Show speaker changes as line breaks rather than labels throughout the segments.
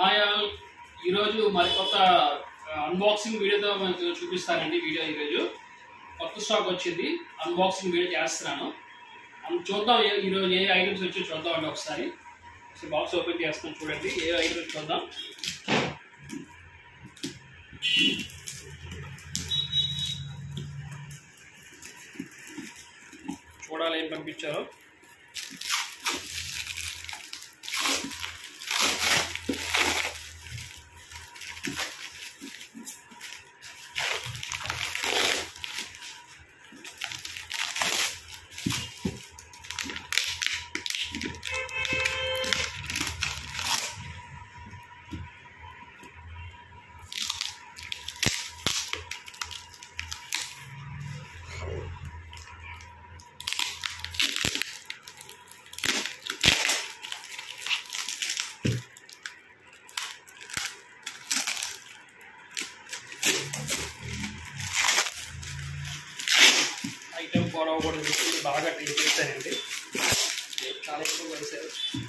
hi all ఈరోజు మరికొత్త unboxing వీడియోతో మీకు చూపిస్తానండి వీడియో ఈరోజు కొత్త స్టాక్ వచ్చింది అన్బాక్సింగ్ వీడియో చేస్తున్నాను అం- చూద్దాం ఏ- ఈరోజు ఏ ఐటమ్స్ వచ్చి చూద్దామండి ఒకసారి సో బాక్స్ ఓపెన్ చేస్తాను చూడండి ఏ ఐటమ్స్ చూద్దాం చూడాలి ఏం పంపించారో ఐటమ్ గొడవ కూడా చూసి బాగా టేస్ట్ చేశానండి చాలా ఎక్కువ వేశారు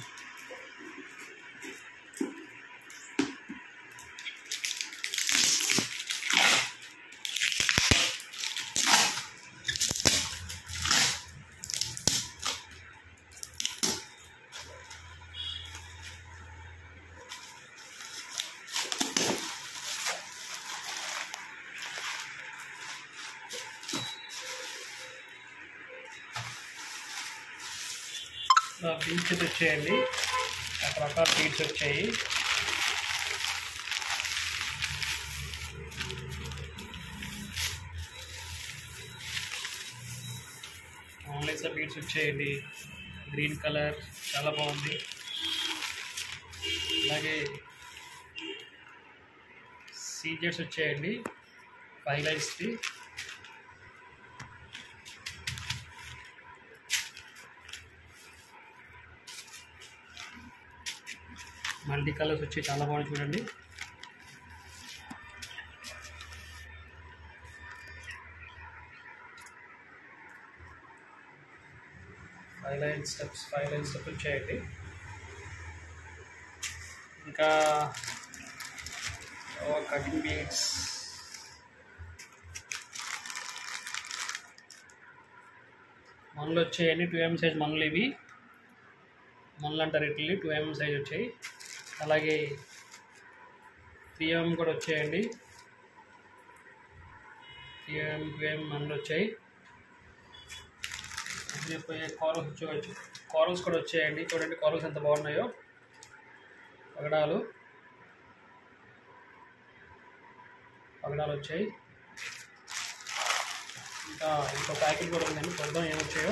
బీట్స్ వచ్చాయండి రకరకాల బీట్స్ వచ్చాయి ఆన్లైన్ బీట్స్ వచ్చాయండి గ్రీన్ కలర్ చాలా బాగుంది అలాగే సీజెట్స్ వచ్చాయండి ఫైవ్ లైన్స్ది మల్టీ కలర్స్ వచ్చి చాలా బాగుంది చూడండి five line steps five line steps వచ్చాయండి ఇంకా కటింగ్ బీడ్స్ మనలు వచ్చాయండి టూ ఎం సైజ్ మనలు ఇవి మనలు అంటారు ఇట్లీ టూ ఎంఎం సైజ్ వచ్చాయి అలాగే త్రీ ఎంఎం కూడా వచ్చాయండి త్రీ ఎంఎం టూ ఎంఎం మనలు వచ్చాయి పోయే కారల్స్ వచ్చి కారల్స్ కూడా వచ్చాయండి చూడండి కారల్స్ ఎంత బాగున్నాయో పగడాలు పగడాలు వచ్చాయి ఇంకా ఇంకో ప్యాకెట్ కూడా ఉందండి చూద్దాం ఏమొచ్చాయో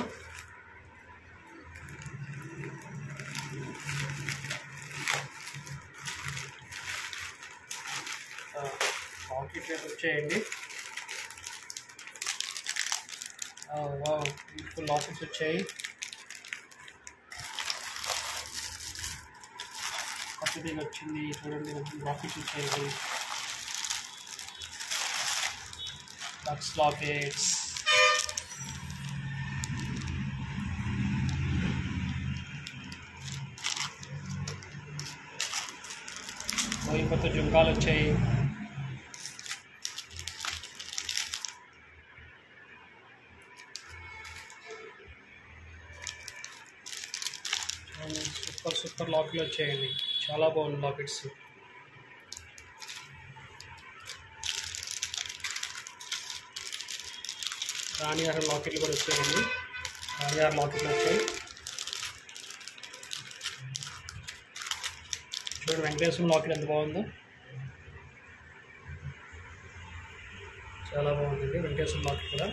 పాకెట్ రేట్ వచ్చాయండి వావ్ బ్యూటిఫుల్ లాకెట్స్ వచ్చాయి కొత్తది వచ్చింది చూడండి లాకెట్స్ వచ్చాయి లక్స్ లాకెట్స్ కొత్త జుంకాలు వచ్చాయి సూపర్ సూపర్ లాకెట్లు వచ్చాయండి చాలా బాగుంది లాకెట్స్ రాణిగారు లాకెట్లు కూడా వచ్చాయండి రాణిగారు లాకెట్లు వచ్చాయి చూడండి వెంకటేశ్వరం లాకెట్ ఎంత బాగుందో చాలా బాగుందండి వెంకటేశ్వరం లాకెట్ కూడా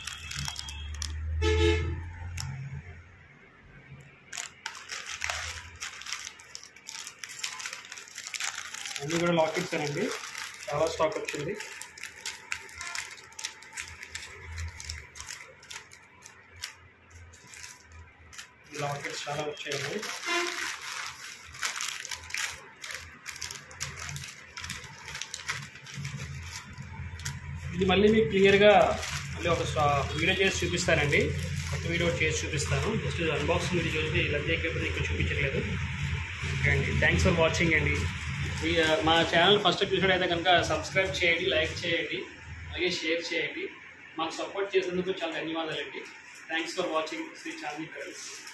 అన్నీ కూడా లాకెట్స్ అండి చాలా స్టాక్ వచ్చింది లాకెట్స్ చాలా వచ్చాయండి ఇది మళ్ళీ మీకు క్లియర్గా మళ్ళీ ఒక స్టా- వీడియో చేసి చూపిస్తానండి కొత్త వీడియో చేసి చూపిస్తాను జస్ట్ అన్బాక్సింగ్ వీడియో చూసి ఇలా చేయకపోతే ఇక్కడ చూపించట్లేదు ఓకే అండి థ్యాంక్స్ ఫర్ వాచింగ్ అండి ఈ, ఆ, మా ఛానల్ ఫస్ట్ చూసినట్టయితే కనుక సబ్స్క్రైబ్ చేయండి లైక్ చేయండి అలాగే షేర్ చేయండి మాకు సపోర్ట్ చేసేందుకు చాలా ధన్యవాదాలండి థ్యాంక్స్ ఫర్ వాచింగ్ శ్రీ చాందీ కర్స్